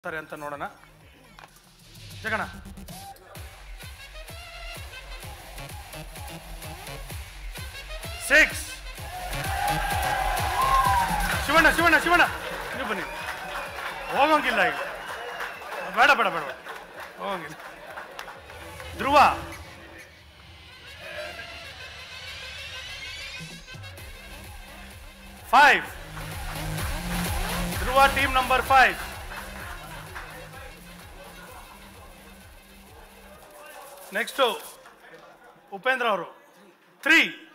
ಸರಿ ಅಂತ ನೋಡೋಣ ಜಗಣ ಸಿಕ್ಸ್ ಶಿವಣ್ಣ ಶಿವಣ್ಣ ಶಿವಣ್ಣ ನೀವು ಬನ್ನಿ ಹೋಗೋಂಗಿಲ್ಲ ಈಗ ಬೇಡ ಬೇಡ ಬೇಡ ಬೇಡ. ಹೋಗೋಂಗಿಲ್ಲ Dhruva five Dhruva team number five next Upendra ಅವರು ತ್ರೀ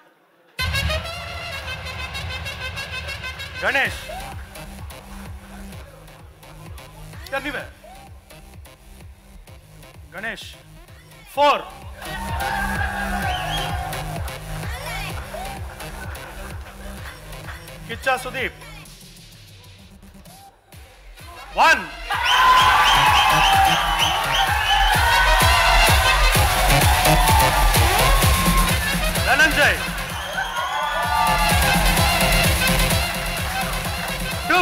ಗಣೇಶ್ ಯಾರ್ ನೀವೇ Ganesh four Kichcha Sudeep one Dhananjay two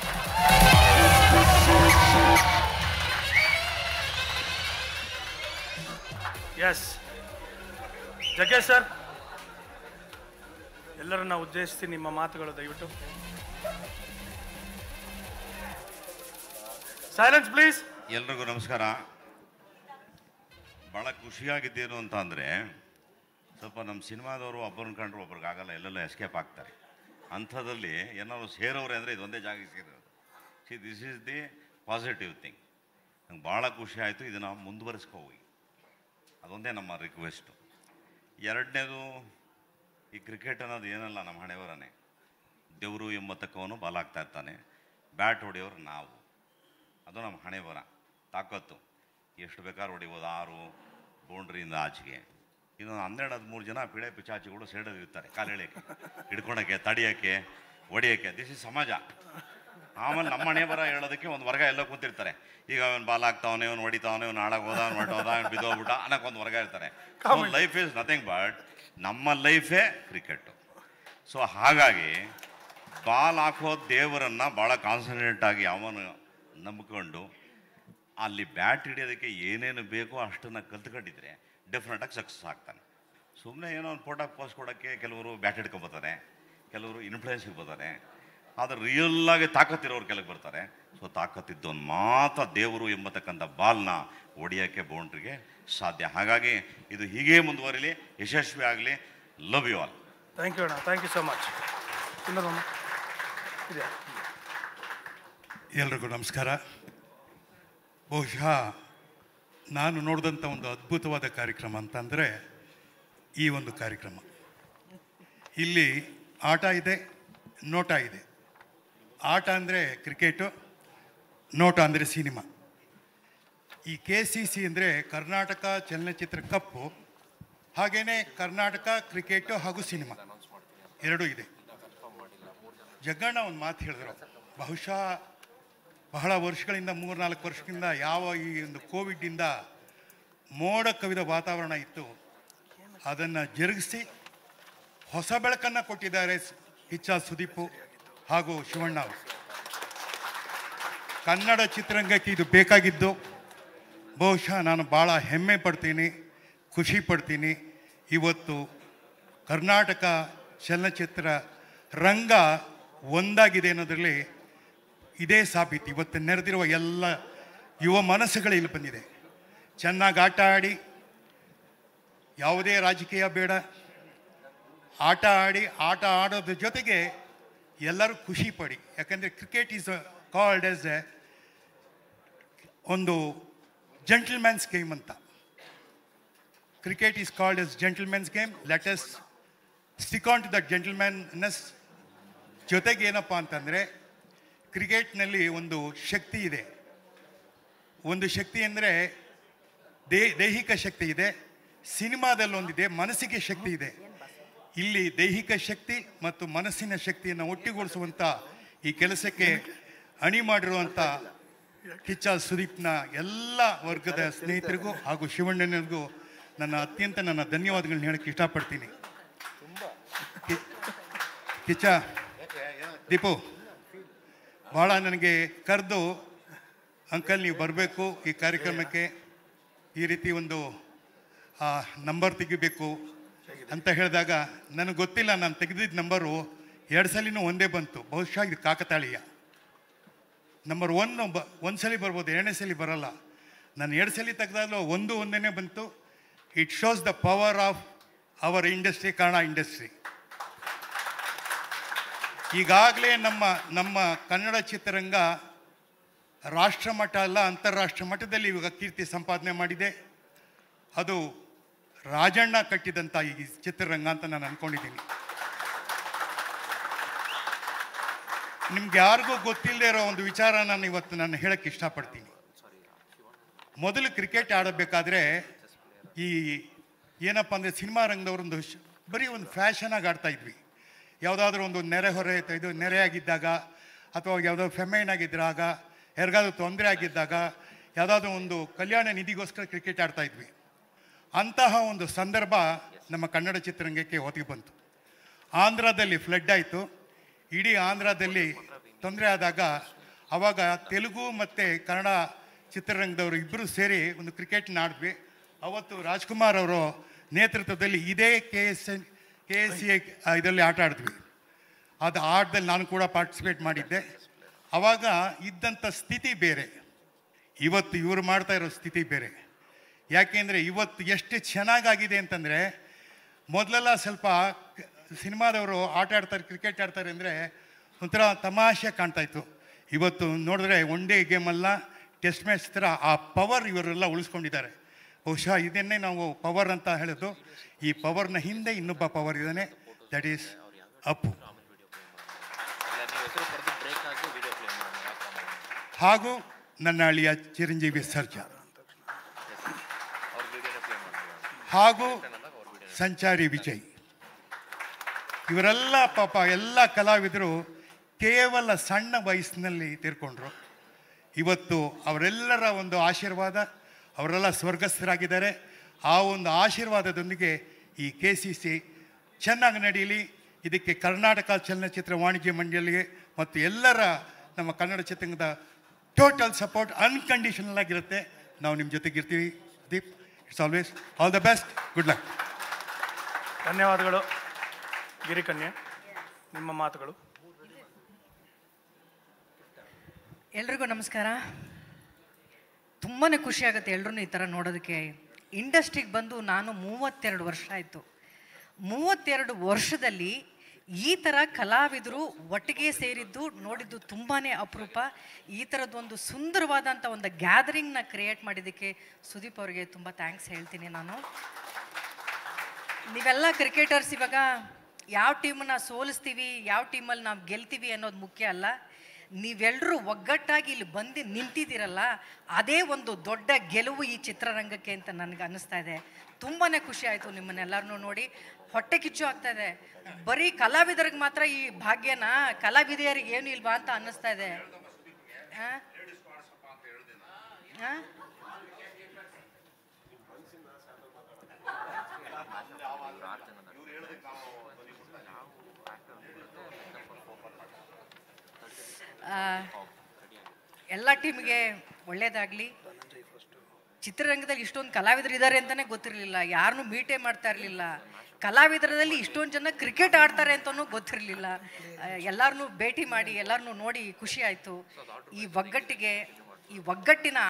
yes Jaggesh sir ಎಲ್ಲರನ್ನ ಉದ್ದೇಶಿಸಿ ನಿಮ್ಮ ಮಾತುಗಳು ದಯವಿಟ್ಟು ಸೈಲೆನ್ಸ್ ಪ್ಲೀಸ್ ಎಲ್ರಿಗೂ ನಮಸ್ಕಾರ ಭಾಳ ಖುಷಿಯಾಗಿದ್ದೇನು ಅಂತ ಅಂದರೆ ಸ್ವಲ್ಪ ನಮ್ಮ ಸಿನಿಮಾದವರು ಒಬ್ಬರನ್ನ ಕಂಡ್ರು ಒಬ್ರಿಗೆ ಆಗಲ್ಲ ಎಲ್ಲೆಲ್ಲ ಎಸ್ಕೇಪ್ ಆಗ್ತಾರೆ ಅಂಥದ್ರಲ್ಲಿ ಏನಾದ್ರು ಸೇರೋರೆ ಅಂದರೆ ಇದೊಂದೇ ಜಾಗ ಸೇರೋದು see this is the positive thing ನಂಗೆ ಭಾಳ ಖುಷಿ ಆಯಿತು ಇದನ್ನು ಮುಂದುವರಿಸ್ಕೊ ಹೋಗಿ ಅದೊಂದೇ ನಮ್ಮ ರಿಕ್ವೆಸ್ಟು ಎರಡನೇದು ಈ ಕ್ರಿಕೆಟ್ ಅನ್ನೋದು ಏನಲ್ಲ ನಮ್ಮ ಹಣೆವರನೇ ದೇವರು ಎಂಬತ್ತಕ್ಕವನು ಬಾಲ್ ಆಗ್ತಾ ಇರ್ತಾನೆ ಬ್ಯಾಟ್ ಹೊಡೆಯೋರು ನಾವು ಅದು ನಮ್ಮ ಹಣೆ ಬರ ತಾಕತ್ತು ಎಷ್ಟು ಬೇಕಾದ್ರೂ ಹೊಡಿಬೋದು ಆರು ಬೌಂಡ್ರಿಯಿಂದ ಆಚೆಗೆ ಇನ್ನೊಂದು ಹನ್ನೆರಡು ಹದಿಮೂರು ಜನ ಪಿಳೆ ಪಿಚಾಚಿಗಳು ಸೇಡಲ್ಲಿ ಇರ್ತಾರೆ ಕಾಲೆಳೆಯಕ್ಕೆ ಹಿಡ್ಕೊಳಕ್ಕೆ ತಡಿಯೋಕ್ಕೆ ಹೊಡಿಯೋಕ್ಕೆ ದಿಸ್ ಇಸ್ ಸಮಾಜ ಆಮೇಲೆ ನಮ್ಮ ಹಣೆ ಬರ ಹೇಳೋದಕ್ಕೆ ಒಂದು ವರ್ಗ ಎಲ್ಲ ಕೂತಿರ್ತಾರೆ ಈಗ ಅವನು ಬಾಲ್ ಆಗ್ತಾವನೆ ಅವ್ನು ಹೊಡಿತಾವನೆ ಅವ್ನು ಹಾಳಾಗಿ ಹೋದ ಅವ್ನು ಹೊಟ್ಟೋದ ಅವ್ನು ಬಿದ್ದೋಗ್ಬಿಟ್ಟ ಅನ್ನೋಕೆ ಒಂದು ವರ್ಗ ಇರ್ತಾರೆ ಲೈಫ್ ಈಸ್ ನಥಿಂಗ್ ಬಟ್ ನಮ್ಮ ಲೈಫೇ ಕ್ರಿಕೆಟು ಸೊ ಹಾಗಾಗಿ ಬಾಲ್ ಹಾಕೋ ದೇವರನ್ನ ಭಾಳ ಕಾನ್ಸಂಟ್ರೇಟ್ ಆಗಿ ಅವನು ನಂಬಿಕೊಂಡು ಅಲ್ಲಿ ಬ್ಯಾಟ್ ಹಿಡಿಯೋದಕ್ಕೆ ಏನೇನು ಬೇಕೋ ಅಷ್ಟನ್ನು ಕಲ್ತ್ಕೊಂಡಿದ್ರೆ ಡೆಫಿನೆಟಾಗಿ ಸಕ್ಸಸ್ ಆಗ್ತಾನೆ ಸುಮ್ಮನೆ ಏನೋ ಒಂದು ಫೋಟೋ ಪೋಸ್ಟ್ ಕೊಡೋಕ್ಕೆ ಕೆಲವರು ಬ್ಯಾಟ್ ಹಿಡ್ಕೊಬೋತಾರೆ ಕೆಲವರು ಇನ್ಫ್ಲೂಯೆನ್ಸ್ಗೆ ಬರ್ತಾರೆ ಆದರೆ ರಿಯಲ್ಲಾಗಿ ತಾಕತ್ತಿರೋರು ಕೆಳಗೆ ಬರ್ತಾರೆ ಸೊ ತಾಕತ್ತಿದ್ದವನು ಮಾತ್ರ ದೇವರು ಎಂಬತಕ್ಕಂಥ ಬಾಲ್ನ ಹೊಡಿಯೋಕ್ಕೆ ಬೌಂಡ್ರಿಗೆ ಸಾಧ್ಯ ಹಾಗಾಗಿ ಇದು ಹೀಗೇ ಮುಂದುವರಿಲಿ ಯಶಸ್ವಿ ಆಗಲಿ love you all thank you ಅಣ್ಣ ಥ್ಯಾಂಕ್ ಯು ಸೊ ಮಚ್ ಇನ್ನೊಂದು ಇದೆಯಾ ಎಲ್ರಿಗೂ ನಮಸ್ಕಾರ ಬಹುಶಃ ನಾನು ನೋಡಿದಂಥ ಒಂದು ಅದ್ಭುತವಾದ ಕಾರ್ಯಕ್ರಮ ಅಂತಂದರೆ ಈ ಒಂದು ಕಾರ್ಯಕ್ರಮ ಇಲ್ಲಿ ಆಟ ಇದೆ ನೋಟ ಇದೆ ಆಟ ಅಂದರೆ ಕ್ರಿಕೆಟು ನೋಟ ಅಂದರೆ ಸಿನಿಮಾ ಈ ಕೆ ಸಿ ಸಿ ಅಂದರೆ ಕರ್ನಾಟಕ ಚಲನಚಿತ್ರ ಕಪ್ಪು ಹಾಗೆಯೇ ಕರ್ನಾಟಕ ಕ್ರಿಕೆಟು ಹಾಗೂ ಸಿನಿಮಾ ಎರಡೂ ಇದೆ ಜಗ್ಗಣ್ಣ ಒಂದು ಮಾತು ಹೇಳಿದ್ರು ಬಹುಶಃ ಬಹಳ ವರ್ಷಗಳಿಂದ ಮೂರ್ನಾಲ್ಕು ವರ್ಷದಿಂದ ಯಾವ ಈ ಒಂದು ಕೋವಿಡ್ಡಿಂದ ಮೋಡ ಕವಿದ ವಾತಾವರಣ ಇತ್ತು ಅದನ್ನು ಜರುಗಿಸಿ ಹೊಸ ಬೆಳಕನ್ನು ಕೊಟ್ಟಿದ್ದಾರೆ ಸ್- ಕಿಚ್ಚ ಸುದೀಪು ಹಾಗೂ ಶಿವಣ್ಣ ಅವರು ಕನ್ನಡ ಚಿತ್ರರಂಗಕ್ಕೆ ಇದು ಬೇಕಾಗಿದ್ದು ಬಹುಶಃ ನಾನು ಭಾಳ ಹೆಮ್ಮೆ ಪಡ್ತೀನಿ ಖುಷಿ ಪಡ್ತೀನಿ ಇವತ್ತು ಕರ್ನಾಟಕ ಚಲನಚಿತ್ರ ರಂಗ ಒಂದಾಗಿದೆ ಅನ್ನೋದರಲ್ಲಿ ಇದೇ ಸಾಬೀತು ಇವತ್ತು ನೆರೆದಿರುವ ಎಲ್ಲ ಯುವ ಮನಸ್ಸುಗಳು ಇಲ್ಲಿ ಬಂದಿದೆ ಚೆನ್ನಾಗಿ ಆಟ ಆಡಿ ಯಾವುದೇ ರಾಜಕೀಯ ಬೇಡ ಆಟ ಆಡಿ ಆಟ ಆಡೋದ್ರ ಜೊತೆಗೆ ಎಲ್ಲರೂ ಖುಷಿ ಪಡಿ ಯಾಕಂದರೆ cricket is called as a ಒಂದು ಜೆಂಟಲ್ಮ್ಯಾನ್ಸ್ ಗೇಮ್ ಅಂತ cricket is called as gentleman's game let us stick on to the gentlemanness ಜೊತೆಗೆ ಏನಪ್ಪ ಅಂತಂದರೆ ಕ್ರಿಕೆಟ್ನಲ್ಲಿ ಒಂದು ಶಕ್ತಿ ಇದೆ ಒಂದು ಶಕ್ತಿ ಅಂದರೆ ದೇ ದೈಹಿಕ ಶಕ್ತಿ ಇದೆ ಸಿನಿಮಾದಲ್ಲಿ ಒಂದಿದೆ ಮನಸ್ಸಿಗೆ ಶಕ್ತಿ ಇದೆ ಇಲ್ಲಿ ದೈಹಿಕ ಶಕ್ತಿ ಮತ್ತು ಮನಸ್ಸಿನ ಶಕ್ತಿಯನ್ನು ಒಟ್ಟಿಗೂಡಿಸುವಂಥ ಈ ಕೆಲಸಕ್ಕೆ ಅಣಿ ಮಾಡಿರುವಂಥ ಕಿಚ್ಚ ಸುದೀಪ್ನ ಎಲ್ಲ ವರ್ಗದ ಸ್ನೇಹಿತರಿಗೂ ಹಾಗೂ ಶಿವಣ್ಣನಿಗೂ ನನ್ನ ಅತ್ಯಂತ ನನ್ನ ಧನ್ಯವಾದಗಳನ್ನ ಹೇಳಕ್ಕೆ ಇಷ್ಟಪಡ್ತೀನಿ ಕಿ- ಕಿಚ್ಚ ದೀಪು ಭಾಳ ನನಗೆ ಕರೆದು ಅಂಕಲ್ ನೀವು ಬರಬೇಕು ಈ ಕಾರ್ಯಕ್ರಮಕ್ಕೆ ಈ ರೀತಿ ಒಂದು ನಂಬರ್ ತೆಗಿಬೇಕು ಅಂತ ಹೇಳಿದಾಗ ನನಗೆ ಗೊತ್ತಿಲ್ಲ ನಾನು ತೆಗೆದಿದ್ದ ನಂಬರು ಎರಡು ಸಲಿನೂ ಒಂದೇ ಬಂತು ಬಹುಶಃ ಇದು ಕಾಕತಾಳೀಯ ನಂಬರ್ ಒನ್ ಬ ಒಂದು ಸಲ ಬರ್ಬೋದು ಎರಡನೇ ಸಲ ಬರಲ್ಲ ನಾನು ಎರಡು ಸಲ ತೆಗೆದಾಗಲೂ ಒಂದು ಒಂದೇ ಬಂತು it shows the power of our industry Kannada industry ಈಗಾಗಲೇ ನಮ್ಮ ನಮ್ಮ ಕನ್ನಡ ಚಿತ್ರರಂಗ ರಾಷ್ಟ್ರ ಮಟ್ಟ ಅಲ್ಲ ಅಂತಾರಾಷ್ಟ್ರ ಮಟ್ಟದಲ್ಲಿ ಇವಾಗ ಕೀರ್ತಿ ಸಂಪಾದನೆ ಮಾಡಿದೆ ಅದು ರಾಜಣ್ಣ ಕಟ್ಟಿದಂಥ ಈ ಚಿತ್ರರಂಗ ಅಂತ ನಾನು ಅಂದ್ಕೊಂಡಿದ್ದೀನಿ ನಿಮ್ಗೆ ಯಾರಿಗೂ ಗೊತ್ತಿಲ್ಲದೆ ಇರೋ ಒಂದು ವಿಚಾರ ನಾನು ಇವತ್ತು ನಾನು ಹೇಳಕ್ಕೆ ಇಷ್ಟಪಡ್ತೀನಿ ಮೊದಲು ಕ್ರಿಕೆಟ್ ಆಡಬೇಕಾದ್ರೆ ಈ ಏನಪ್ಪ ಅಂದರೆ ಸಿನಿಮಾ ರಂಗದವರೊಂದು ಶ್- ಬರೀ ಒಂದು ಫ್ಯಾಷನಾಗಿ ಆಡ್ತಾ ಇದ್ವಿ ಯಾವುದಾದ್ರೂ ಒಂದು ನೆರೆ ಹೊರೆ ಇದು ನೆರೆ ಆಗಿದ್ದಾಗ ಅಥವಾ ಯಾವುದೋ ಫೆಮೈನ್ ಆಗಿದ್ದಾಗ ಯಾರಿಗಾದ್ರೂ ತೊಂದರೆ ಆಗಿದ್ದಾಗ ಯಾವುದಾದ್ರೂ ಒಂದು ಕಲ್ಯಾಣ ನಿಧಿಗೋಸ್ಕರ ಕ್ರಿಕೆಟ್ ಆಡ್ತಾ ಇದ್ವಿ ಅಂತಹ ಒಂದು ಸಂದರ್ಭ ನಮ್ಮ ಕನ್ನಡ ಚಿತ್ರರಂಗಕ್ಕೆ ಒದಗಿ ಬಂತು ಆಂಧ್ರದಲ್ಲಿ ಫ್ಲಡ್ ಆಯಿತು ಇಡೀ ಆಂಧ್ರದಲ್ಲಿ ತೊಂದರೆ ಆದಾಗ ಅವಾಗ ತೆಲುಗು ಮತ್ತು ಕನ್ನಡ ಚಿತ್ರರಂಗದವರು ಇಬ್ಬರು ಸೇರಿ ಒಂದು ಕ್ರಿಕೆಟ್ನ ಆಡಿದ್ವಿ ಅವತ್ತು ರಾಜ್ಕುಮಾರ್ ಅವರು ನೇತೃತ್ವದಲ್ಲಿ ಇದೇ K S N K S C ಇದರಲ್ಲಿ ಆಟ ಆಡಿದ್ವಿ ಅದು ಆಟದಲ್ಲಿ ನಾನು ಕೂಡ ಪಾರ್ಟಿಸಿಪೇಟ್ ಮಾಡಿದ್ದೆ ಅವಾಗ ಇದ್ದಂಥ ಸ್ಥಿತಿ ಬೇರೆ ಇವತ್ತು ಇವರು ಮಾಡ್ತಾ ಇರೋ ಸ್ಥಿತಿ ಬೇರೆ ಯಾಕೆಂದರೆ ಇವತ್ತು ಎಷ್ಟು ಚೆನ್ನಾಗಾಗಿದೆ ಅಂತಂದರೆ ಮೊದಲೆಲ್ಲ ಸ್ವಲ್ಪ ಕ- ಸಿನಿಮಾದವರು ಆಟ ಆಡ್ತಾರೆ ಕ್ರಿಕೆಟ್ ಆಡ್ತಾರೆ ಅಂದರೆ ಒಂಥರ ತಮಾಷೆ ಕಾಣ್ತಾ ಇತ್ತು ಇವತ್ತು ನೋಡಿದ್ರೆ ಒನ್ ಡೇ ಗೇಮಲ್ಲ ಟೆಸ್ಟ್ ಮ್ಯಾಚ್ ಥರ ಆ ಪವರ್ ಇವರೆಲ್ಲ ಉಳಿಸ್ಕೊಂಡಿದ್ದಾರೆ ಬಹುಶಃ ಇದನ್ನೇ ನಾವು ಪವರ್ ಅಂತ ಹೇಳೋದು ಈ ಪವರ್ನ ಹಿಂದೆ ಇನ್ನೊಬ್ಬ ಪವರ್ ಇದ್ದಾನೆ ದಟ್ ಈಸ್ ಅಪ್ಪು ಇಲ್ಲ ನೀವು ಹೆಸರು ಬರೆದು ಬ್ರೇಕ್ ಹಾಕಿ ವಿಡಿಯೋ ಪ್ಲೇ ಮಾಡೋಣ ಯಾಕೆ ಮಾಡೋಣ ಹಾಗೂ ನನ್ನ ಅಳಿಯ ಚಿರಂಜೀವಿ ಸರ್ಜಾ ಅವ್ರ ವಿಡಿಯೋನ ಪ್ಲೇ ಮಾಡ್ತೀವಿ ಹಾಗೂ ಅಂದಾಗ ಅವ್ರ ವಿಡಿಯೋ ಸಂಚಾರಿ ವಿಜಯ್ ಇವರೆಲ್ಲ ಪಾಪ ಎಲ್ಲ ಕಲಾವಿದರು ಕೇವಲ ಸಣ್ಣ ವಯಸ್ಸಿನಲ್ಲಿ ತೀರ್ಕೊಂಡ್ರು ಇವತ್ತು ಅವರೆಲ್ಲರ ಒಂದು ಆಶೀರ್ವಾದ ಅವರೆಲ್ಲ ಸ್ವರ್ಗಸ್ಥರಾಗಿದ್ದಾರೆ ಆ ಒಂದು ಆಶೀರ್ವಾದದೊಂದಿಗೆ ಈ ಕೆ ಸಿ ಸಿ ಚೆನ್ನಾಗಿ ನಡೀಲಿ ಇದಕ್ಕೆ ಕರ್ನಾಟಕ ಚಲನಚಿತ್ರ ವಾಣಿಜ್ಯ ಮಂಡಳಿಗೆ ಮತ್ತು ಎಲ್ಲರ ನಮ್ಮ ಕನ್ನಡ ಚಿತ್ರರಂಗದ ಟೋಟಲ್ ಸಪೋರ್ಟ್ ಅನ್ಕಂಡೀಷನಲ್ ಆಗಿರುತ್ತೆ ನಾವು ನಿಮ್ಮ ಜೊತೆಗಿರ್ತೀವಿ ದೀಪ್ it's always all the best good luck ಧನ್ಯವಾದಗಳು ಗಿರಿಕನ್ಯೆ ನಿಮ್ಮ ಮಾತುಗಳು ಎಲ್ರಿಗೂ ನಮಸ್ಕಾರ ತುಂಬಾ ಖುಷಿ ಆಗುತ್ತೆ ಎಲ್ರೂ ಈ ಥರ ನೋಡೋದಕ್ಕೆ ಇಂಡಸ್ಟ್ರಿಗೆ ಬಂದು ನಾನು ಮೂವತ್ತೆರಡು ವರ್ಷ ಆಯಿತು ಮೂವತ್ತೆರಡು ವರ್ಷದಲ್ಲಿ ಈ ಥರ ಕಲಾವಿದರು ಒಟ್ಟಿಗೆ ಸೇರಿದ್ದು ನೋಡಿದ್ದು ತುಂಬಾ ಅಪರೂಪ ಈ ಥರದ್ದೊಂದು ಸುಂದರವಾದಂಥ ಒಂದು ಗ್ಯಾದರಿಂಗ್ನ ಕ್ರಿಯೇಟ್ ಮಾಡಿದ್ದಕ್ಕೆ ಸುದೀಪ್ ಅವರಿಗೆ ತುಂಬ ಥ್ಯಾಂಕ್ಸ್ ಹೇಳ್ತೀನಿ ನಾನು ನೀವೆಲ್ಲ ಕ್ರಿಕೆಟರ್ಸ್ ಇವಾಗ ಯಾವ ಟೀಮನ್ನ ಸೋಲಿಸ್ತೀವಿ ಯಾವ ಟೀಮಲ್ಲಿ ನಾವು ಗೆಲ್ತೀವಿ ಅನ್ನೋದು ಮುಖ್ಯ ಅಲ್ಲ ನೀವೆಲ್ಲರೂ ಒಗ್ಗಟ್ಟಾಗಿ ಇಲ್ಲಿ ಬಂದು ನಿಂತಿದ್ದೀರಲ್ಲ ಅದೇ ಒಂದು ದೊಡ್ಡ ಗೆಲುವು ಈ ಚಿತ್ರರಂಗಕ್ಕೆ ಅಂತ ನನಗೆ ಅನ್ನಿಸ್ತಾ ಇದೆ ತುಂಬಾ ಖುಷಿ ಆಯಿತು ನಿಮ್ಮನ್ನೆಲ್ಲರನ್ನೂ ನೋಡಿ ಹೊಟ್ಟೆ ಕಿಚ್ಚು ಆಗ್ತಾ ಇದೆ ಬರೀ ಕಲಾವಿದರಿಗೆ ಮಾತ್ರ ಈ ಭಾಗ್ಯನ ಕಲಾವಿದೆಯರಿಗೆ ಏನು ಇಲ್ವಾ ಅಂತ ಅನ್ನಿಸ್ತಾ ಇದೆ ಆ? ಆ? ಆ, ಎಲ್ಲ ಟೀಮ್ಗೆ ಒಳ್ಳೇದಾಗಲಿ ಚಿತ್ರರಂಗದಲ್ಲಿ ಇಷ್ಟೊಂದು ಕಲಾವಿದರು ಇದ್ದಾರೆ ಅಂತಲೇ ಗೊತ್ತಿರಲಿಲ್ಲ ಯಾರನ್ನೂ ಮೀಟೇ ಮಾಡ್ತಾ ಇರಲಿಲ್ಲ ಕಲಾವಿದರದಲ್ಲಿ ಇಷ್ಟೊಂದು ಜನ ಕ್ರಿಕೆಟ್ ಆಡ್ತಾರೆ ಅಂತಲೂ ಗೊತ್ತಿರಲಿಲ್ಲ ಎಲ್ಲರನ್ನೂ ಭೇಟಿ ಮಾಡಿ ಎಲ್ಲರನ್ನೂ ನೋಡಿ ಖುಷಿ ಆಯಿತು ಈ ಒಗ್ಗಟ್ಟಿಗೆ ಈ ಒಗ್ಗಟ್ಟಿನ